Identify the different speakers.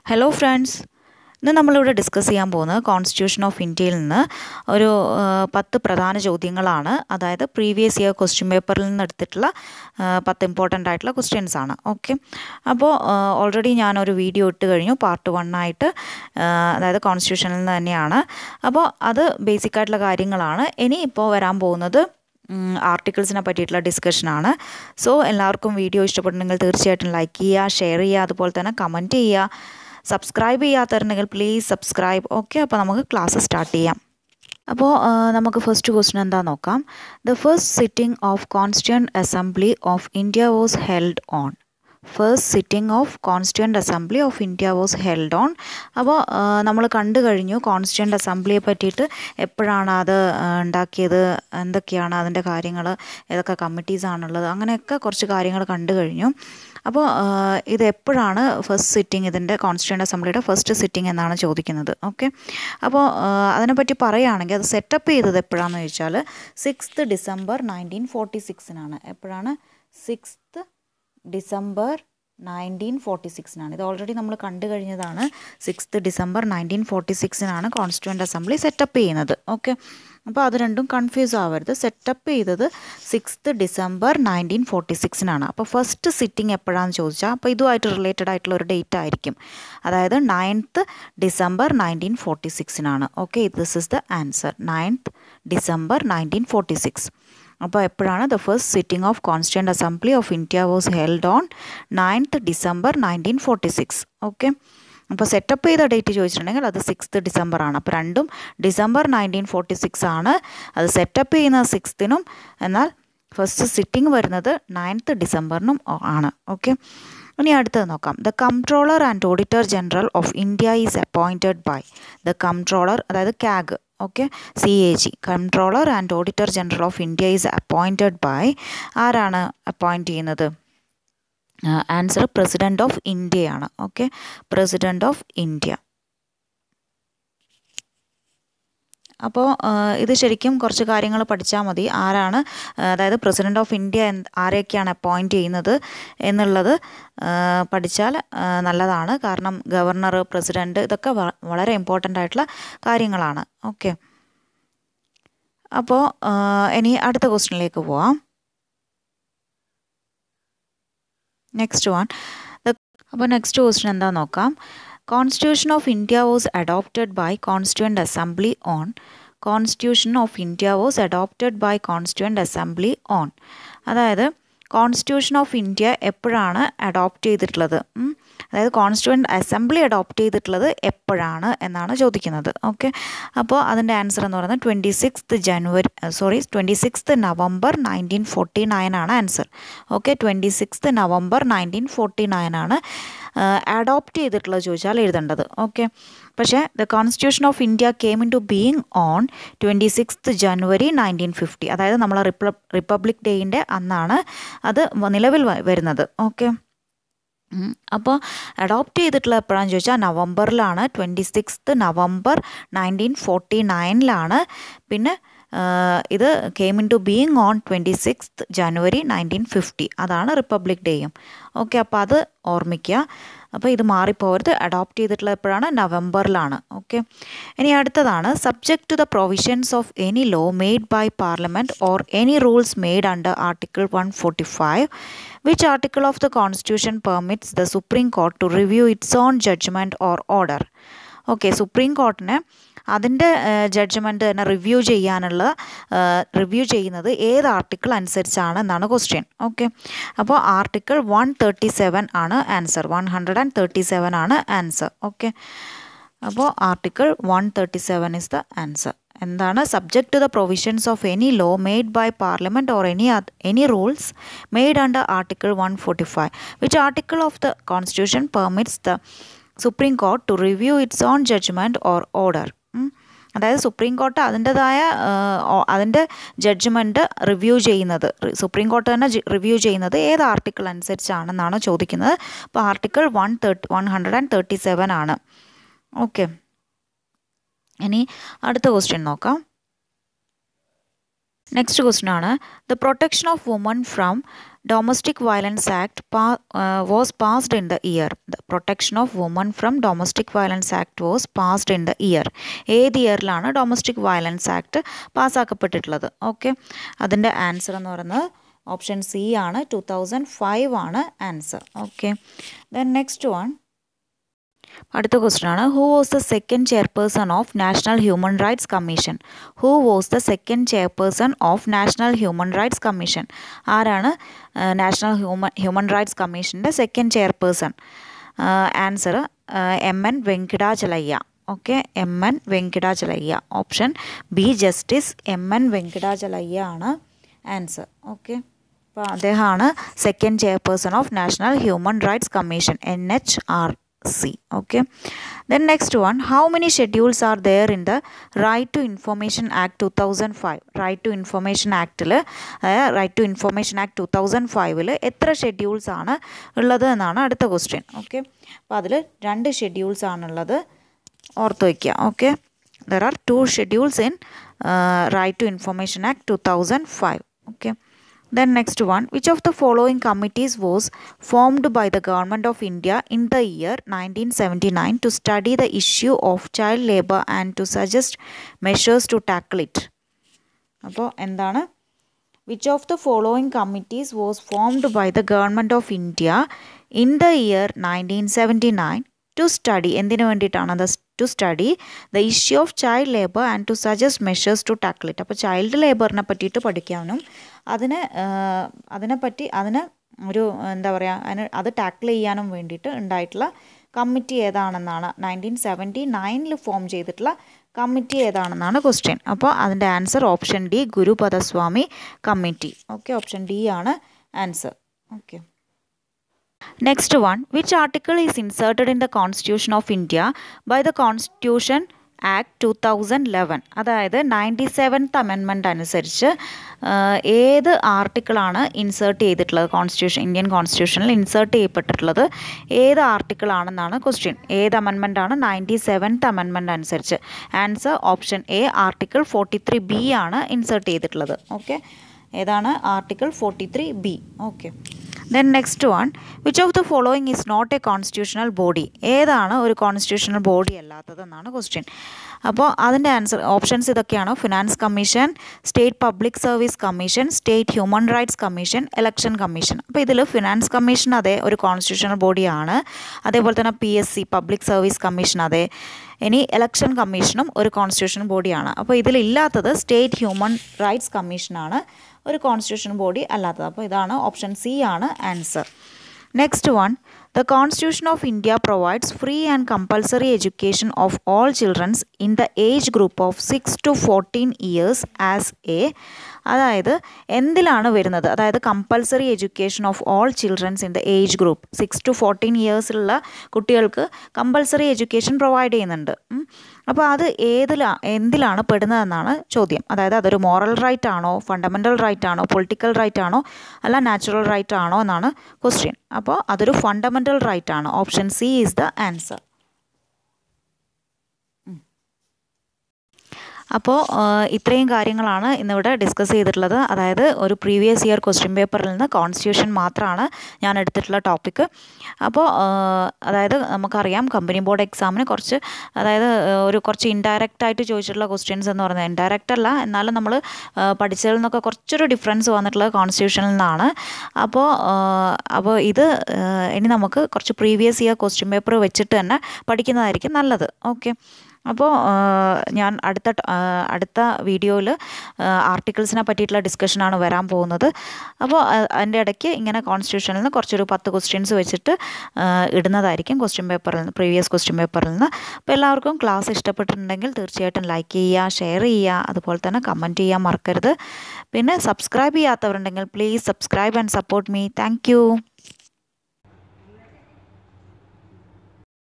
Speaker 1: Hello friends ഇന്ന് നമ്മളിവിടെ discuss ചെയ്യാൻ പോകുന്നത് കോൺസ്റ്റിറ്റ്യൂഷൻ ഓഫ് ഇന്ത്യയിൽ നിന്ന് ഒരു ആ, പത്ത് പ്രധാന ചോദ്യങ്ങളാണ് അതായത് പ്രീവിയസ് ഇയർ ക്വസ്റ്റ്യൻ പേപ്പറിൽ നിന്ന് എടുത്തിട്ടുള്ള ആ, പത്ത് ഇമ്പോർട്ടൻ്റ് ആയിട്ടുള്ള ക്വസ്റ്റ്യൻസ് ആണ് ഓക്കെ അപ്പോൾ ഓൾറെഡി ഞാനൊരു വീഡിയോ ഇട്ട് കഴിഞ്ഞു പാർട്ട് വൺ ആയിട്ട് ആ, അതായത് കോൺസ്റ്റിറ്റ്യൂഷനിൽ നിന്ന് തന്നെയാണ് അപ്പോൾ അത് ബേസിക് ആയിട്ടുള്ള കാര്യങ്ങളാണ് ഇനി ഇപ്പോൾ വരാൻ പോകുന്നത് ആർട്ടിക്കിൾസിനെ പറ്റിയിട്ടുള്ള ഡിസ്കഷനാണ് സോ എല്ലാവർക്കും വീഡിയോ ഇഷ്ടപ്പെട്ടുണ്ടെങ്കിൽ തീർച്ചയായിട്ടും ലൈക്ക് ചെയ്യുക ഷെയർ ചെയ്യുക അതുപോലെ തന്നെ കമൻറ്റ് ചെയ്യുക സബ്സ്ക്രൈബ് ചെയ്യാത്തവരുണ്ടെങ്കിൽ പ്ലീസ് സബ്സ്ക്രൈബ് ഓക്കെ അപ്പോൾ നമുക്ക് ക്ലാസ് സ്റ്റാർട്ട് ചെയ്യാം അപ്പോൾ ആ, നമുക്ക് ഫസ്റ്റ് ക്വസ്റ്റ്യൻ എന്താ നോക്കാം the first sitting of constituent assembly of India was held on first sitting of constituent assembly of India was held on അപ്പോൾ നമ്മൾ കണ്ടു കഴിഞ്ഞു കോൺസ്റ്റിറ്റ്യൂണ്ട് അസംബ്ലിയെ പറ്റിയിട്ട് എപ്പോഴാണ് അത് ആ, ഉണ്ടാക്കിയത് എന്തൊക്കെയാണ് അതിൻ്റെ കാര്യങ്ങൾ ഏതൊക്കെ കമ്മിറ്റീസ് ആണുള്ളത് അങ്ങനെയൊക്കെ കുറച്ച് കാര്യങ്ങൾ കണ്ടു കഴിഞ്ഞു അപ്പോൾ ആ, ഇത് എപ്പോഴാണ് ഫസ്റ്റ് സിറ്റിംഗ് ഇതിൻ്റെ കോൺസ്റ്റിറ്റ്യൂണ്ട് അസംബ്ലിയുടെ ഫസ്റ്റ് സിറ്റിംഗ് എന്നാണ് ചോദിക്കുന്നത് ഓക്കെ അപ്പോൾ ആ, അതിനെപ്പറ്റി പറയുകയാണെങ്കിൽ അത് സെറ്റപ്പ് ചെയ്തത് എപ്പോഴാണെന്ന് ചോദിച്ചാൽ സിക്സ്ത് ഡിസംബർ നയൻറ്റീൻ ഫോർട്ടി സിക്സിനാണ് എപ്പോഴാണ് സിക്സ്ത് ഡിസംബർ നയൻറ്റീൻ ഫോർട്ടി സിക്സിനാണ് ഇത് ഓൾറെഡി നമ്മൾ കണ്ടു കഴിഞ്ഞതാണ് സിക്സ്ത് ഡിസംബർ നയൻറ്റീൻ ഫോർട്ടി സിക്സിനാണ് കോൺസ്റ്റിറ്റ്യൂൻ്റ് അസംബ്ലി സെറ്റപ്പ് ചെയ്യുന്നത് ഓക്കെ അപ്പോൾ അത് രണ്ടും കൺഫ്യൂസ് ആവരുത് സെറ്റപ്പ് ചെയ്തത് സിക്സ്ത് ഡിസംബർ നയൻറ്റീൻ ഫോർട്ടി സിക്സിനാണ് അപ്പോൾ ഫസ്റ്റ് സിറ്റിംഗ് എപ്പോഴാണെന്ന് ചോദിച്ചാൽ അപ്പോൾ ഇതുമായിട്ട് റിലേറ്റഡ് ആയിട്ടുള്ള ഒരു ഡേറ്റ് ആയിരിക്കും അതായത് നയൻത്ത് ഡിസംബർ നയൻറ്റീൻ ഫോർട്ടി സിക്സിനാണ് okay this is the answer ninth December nineteen forty six അപ്പോൾ എപ്പോഴാണ് the first sitting of constituent assembly of India was held on ninth December nineteen forty six okay അപ്പോൾ setup ചെയ്ത date ചോദിച്ചിട്ടുണ്ടെങ്കിൽ അത് sixth December ആണ് അപ്പോൾ രണ്ടും December nineteen forty six ആണ് അത് സെറ്റപ്പ് ചെയ്യുന്നത് സിക്സ്തിനും എന്നാൽ ഫസ്റ്റ് സിറ്റിംഗ് വരുന്നത് നയൻത്ത് ഡിസംബറിനും ആണ് ഓക്കെ ഇനി അടുത്തത് നോക്കാം the comptroller and auditor general of India is appointed by the comptroller അതായത് CAG okay C A G comptroller and auditor general of India is appointed by ആരാണ് അപ്പോയിൻറ്റ് ചെയ്യുന്നത് ആൻസർ പ്രസിഡൻ്റ് ഓഫ് ഇന്ത്യയാണ് ഓക്കെ പ്രസിഡൻ്റ് ഓഫ് ഇന്ത്യ അപ്പോൾ ഇത് ശരിക്കും കുറച്ച് കാര്യങ്ങൾ പഠിച്ചാൽ മതി ആരാണ് ആ, അതായത് പ്രസിഡൻ്റ് ഓഫ് ഇന്ത്യ എന്ത് ആരെയൊക്കെയാണ് അപ്പോയിൻറ്റ് ചെയ്യുന്നത് എന്നുള്ളത് ആ, പഠിച്ചാൽ ആ, നല്ലതാണ് കാരണം ഗവർണർ പ്രസിഡൻറ്റ് ഇതൊക്കെ വ- വളരെ ഇമ്പോർട്ടൻ്റ് ആയിട്ടുള്ള കാര്യങ്ങളാണ് ഓക്കെ അപ്പോൾ ആ, ഇനി അടുത്ത ക്വസ്റ്റ്യനിലേക്ക് പോവാം നെക്സ്റ്റ് വൺ അപ്പോൾ നെക്സ്റ്റ് ക്വസ്റ്റ്യൻ എന്താ നോക്കാം constitution of India was adopted by constituent assembly on constitution of India was adopted by constituent assembly on അതായത് കോൺസ്റ്റിറ്റ്യൂഷൻ ഓഫ് ഇന്ത്യ എപ്പോഴാണ് അഡോപ്റ്റ് ചെയ്തിട്ടുള്ളത് ഉം? അതായത് കോൺസ്റ്റിറ്റ്യൂൻ്റ് അസംബ്ലി അഡോപ്റ്റ് ചെയ്തിട്ടുള്ളത് എപ്പോഴാണ് എന്നാണ് ചോദിക്കുന്നത് ഓക്കെ അപ്പോൾ അതിൻ്റെ ആൻസർ എന്ന് പറയുന്നത് twenty sixth January sorry twenty sixth November nineteen forty nine ആണ് answer okay twenty sixth November nineteen forty nine ആണ് അഡോപ്റ്റ് ചെയ്തിട്ടുള്ളത് ചോദിച്ചാൽ എഴുതേണ്ടത് ഓക്കെ പക്ഷേ the constitution of India came into being on twenty sixth January nineteen fifty അതായത് നമ്മളെ റിപ്പ republic ഡേയിൻ്റെ അന്നാണ് അത് വ- നിലവിൽ വ- വരുന്നത് ഓക്കെ അപ്പോൾ അഡോപ്റ്റ് ചെയ്തിട്ടുള്ള എപ്പോഴാണെന്ന് ചോദിച്ചാൽ നവംബറിലാണ് twenty sixth November nineteen forty നയനിലാണ് പിന്നെ ആ, ഇത് came into being on twenty sixth January nineteen fifty അതാണ് റിപ്പബ്ലിക് ഡേയും ഓക്കെ അപ്പോൾ അത് ഓർമ്മിക്കുക അപ്പോൾ ഇത് മാറിപ്പോകരുത് അഡോപ്റ്റ് ചെയ്തിട്ടുള്ള എപ്പോഴാണ് നവംബറിലാണ് ഓക്കെ ഇനി അടുത്തതാണ് subject to the provisions of any law made by parliament or any rules made under article one forty five which article of the constitution permits the supreme court to review its own judgment or order okay supreme കോർട്ടിന് അതിൻ്റെ judgment തന്നെ review ചെയ്യാനുള്ള review ചെയ്യുന്നത് ഏത് article അനുസരിച്ചാണ് എന്നാണ് question okay അപ്പോൾ article one thirty seven ആണ് answer one hundred and thirty seven ആണ് ആൻസർ ഓക്കെ അപ്പോൾ article one thirty seven is the answer എന്താണ് subject to the provisions of any law made by parliament or any any rules made under article one forty five which article of the constitution permits the supreme court to review its own judgment or order അതായത് supreme court അതിൻ്റെതായ അതിൻ്റെ judgment review ചെയ്യുന്നത് supreme court തന്നെ review ചെയ്യുന്നത് ഏത് article അനുസരിച്ചാണെന്നാണ് ചോദിക്കുന്നത് അപ്പോൾ article one thirty one hundred and thirty seven ആണ് ഓക്കെ ഇനി അടുത്ത ക്വസ്റ്റ്യൻ നോക്കാം നെക്സ്റ്റ് ക്വസ്റ്റ്യൻ ആണ് the protection of woman from Domestic Violence Act pa- uh, was passed in the year. The Protection of Women from Domestic Violence Act was passed in the year. ഏത് ഇയറിലാണ് domestic violence act പാസ്സാക്കപ്പെട്ടിട്ടുള്ളത് okay അതിൻ്റെ answer എന്ന് പറയുന്നത് option C ആണ് two thousand five ആണ് answer okay then next one അടുത്ത question ആണ് who was the second chairperson of national human rights commission who was the second chairperson of national human rights commission ആരാണ് national human human rights കമ്മീഷൻ്റെ second chairperson answer M N Venkatachaliah okay M N Venkatachaliah option B justice M N വെങ്കിടാചലയ്യ ആണ് answer okay അപ്പോൾ അദ്ദേഹമാണ് second chairperson of national human rights commission N H R C okay then next one how many schedules are there in the right to information act two thousand five right to information ആക്ടിൽ right to information act two thousand ഫൈവിൽ എത്ര schedules ആണ് ഉള്ളത് എന്നാണ് അടുത്ത question okay അപ്പോൾ അതിൽ രണ്ട് ഷെഡ്യൂൾസ് ആണുള്ളത് ഓർത്ത് വയ്ക്കുക okay there are two schedules in right to information act two thousand five okay Then next one, which of the following committees was formed by the government of India in the year 1979 to study the issue of child labor and to suggest measures to tackle it? അപ്പോൾ എന്താണ് which of the following committees was formed by the government of India in the year nineteen seventy nine to study എന്തിനു വേണ്ടിയിട്ടാണ് അത് to study the issue of child labour and to suggest measures to tackle it അപ്പോൾ child ലേബറിനെ പറ്റിയിട്ട് പഠിക്കാനും അതിന് അതിനെപ്പറ്റി അതിന് ഒരു എന്താ പറയുക അതിന് അത് ടാക്കിൾ ചെയ്യാനും വേണ്ടിയിട്ട് ഉണ്ടായിട്ടുള്ള കമ്മിറ്റി ഏതാണെന്നാണ് നയൻറ്റീൻ സെവൻറ്റി നയനിൽ ഫോം ചെയ്തിട്ടുള്ള കമ്മിറ്റി ഏതാണെന്നാണ് ക്വസ്റ്റ്യൻ അപ്പോൾ അതിൻ്റെ answer option D Gurupadaswamy committee okay option D ആണ് answer okay next one which article is inserted in the constitution of India by the constitution act two thousand eleven അതായത് ninety seventh amendment അനുസരിച്ച് ഏത് ആർട്ടിക്കിളാണ് insert ചെയ്തിട്ടുള്ളത് constitution Indian കോൺസ്റ്റിറ്റ്യൂഷനിൽ insert ചെയ്യപ്പെട്ടിട്ടുള്ളത് ഏത് ആർട്ടിക്കിളാണെന്നാണ് ക്വസ്റ്റ്യൻ ഏത് അമെൻമെൻ്റ് ആണ് നയൻറ്റി സെവൻത്ത് അമെൻമെൻറ്റ് അനുസരിച്ച് answer option A article forty three B ആണ് ഇൻസേർട്ട് ചെയ്തിട്ടുള്ളത് ഓക്കെ ഏതാണ് article forty three B okay then next one which of the following is not a constitutional body ഏതാണ് ഒരു കോൺസ്റ്റിറ്റ്യൂഷണൽ ബോഡി അല്ലാത്തതെന്നാണ് question അപ്പോൾ അതിൻ്റെ answer options ഇതൊക്കെയാണ് finance commission state public service commission state human rights commission election commission അപ്പോൾ ഇതിൽ finance commission അതെ ഒരു കോൺസ്റ്റിറ്റ്യൂഷണൽ ബോഡിയാണ് അതേപോലെ തന്നെ P S C public service commission അതെ ഇനി ഇലക്ഷൻ കമ്മീഷനും ഒരു കോൺസ്റ്റിറ്റ്യൂഷൻ ബോഡിയാണ് അപ്പോൾ ഇതിലില്ലാത്തത് സ്റ്റേറ്റ് ഹ്യൂമൻ റൈറ്റ്സ് കമ്മീഷനാണ് ഒരു കോൺസ്റ്റിറ്റ്യൂഷൻ ബോഡി അല്ലാത്തത് അപ്പോൾ ഇതാണ് ഓപ്ഷൻ സി ആണ് answer next one the constitution of India provides free and compulsory education of all childrens in the age group of six to fourteen years as a അതായത് എന്തിലാണ് വരുന്നത് അതായത് compulsory education of all childrens in the age group six to fourteen ഇയേഴ്സിലുള്ള കുട്ടികൾക്ക് compulsory education provide ചെയ്യുന്നുണ്ട് അപ്പോൾ അത് ഏതിലാ എന്തിലാണ് പെടുന്നതെന്നാണ് ചോദ്യം അതായത് അതൊരു മോറൽ റൈറ്റ് ആണോ ഫണ്ടമെൻ്റൽ റൈറ്റ് ആണോ പൊളിറ്റിക്കൽ റൈറ്റ് ആണോ അല്ല നാച്ചുറൽ റൈറ്റ് ആണോ എന്നാണ് ക്വസ്റ്റ്യൻ അപ്പോൾ അതൊരു ഫണ്ടമെൻ്റൽ റൈറ്റ് ആണ് option C is the answer അപ്പോൾ ഇത്രയും കാര്യങ്ങളാണ് ഇന്നിവിടെ ഡിസ്കസ് ചെയ്തിട്ടുള്ളത് അതായത് ഒരു പ്രീവിയസ് ഇയർ ക്വസ്റ്റ്യൻ പേപ്പറിൽ നിന്ന് കോൺസ്റ്റിറ്റ്യൂഷൻ മാത്രമാണ് ഞാൻ എടുത്തിട്ടുള്ള ടോപ്പിക്ക് അപ്പോൾ അതായത് നമുക്കറിയാം കമ്പനി ബോർഡ് എക്സാമിന് കുറച്ച് അതായത് ഒരു കുറച്ച് ഇൻഡയറക്റ്റ് ആയിട്ട് ചോദിച്ചിട്ടുള്ള ക്വസ്റ്റ്യൻസ് എന്ന് പറയുന്നത് ഇൻഡയറക്റ്റ് അല്ല എന്നാലും നമ്മൾ പഠിച്ചതിൽ നിന്നൊക്കെ കുറച്ചൊരു ഡിഫറൻസ് വന്നിട്ടുള്ളത് കോൺസ്റ്റിറ്റ്യൂഷനിൽ നിന്നാണ് അപ്പോൾ അപ്പോൾ ഇത് ഇനി നമുക്ക് കുറച്ച് പ്രീവിയസ് ഇയർ ക്വസ്റ്റ്യൻ പേപ്പർ വെച്ചിട്ട് തന്നെ പഠിക്കുന്നതായിരിക്കും നല്ലത് ഓക്കെ അപ്പോൾ ഞാൻ അടുത്ത അടുത്ത വീഡിയോയിൽ ആർട്ടിക്കിൾസിനെ പറ്റിയിട്ടുള്ള ഡിസ്കഷനാണ് വരാൻ പോകുന്നത് അപ്പോൾ അതിൻ്റെ ഇടയ്ക്ക് ഇങ്ങനെ കോൺസ്റ്റിറ്റ്യൂഷനിൽ നിന്ന് കുറച്ചൊരു പത്ത് ക്വസ്റ്റ്യൻസ് വെച്ചിട്ട് ഇടുന്നതായിരിക്കും ക്വസ്റ്റ്യൻ പേപ്പറിൽ നിന്ന് പ്രീവിയസ് ക്വസ്റ്റ്യൻ പേപ്പറിൽ നിന്ന് അപ്പോൾ എല്ലാവർക്കും ക്ലാസ് ഇഷ്ടപ്പെട്ടിട്ടുണ്ടെങ്കിൽ തീർച്ചയായിട്ടും ലൈക്ക് ചെയ്യുക ഷെയർ ചെയ്യുക അതുപോലെ തന്നെ കമൻറ്റ് ചെയ്യാൻ മറക്കരുത് പിന്നെ സബ്സ്ക്രൈബ് ചെയ്യാത്തവരുണ്ടെങ്കിൽ please subscribe and support me thank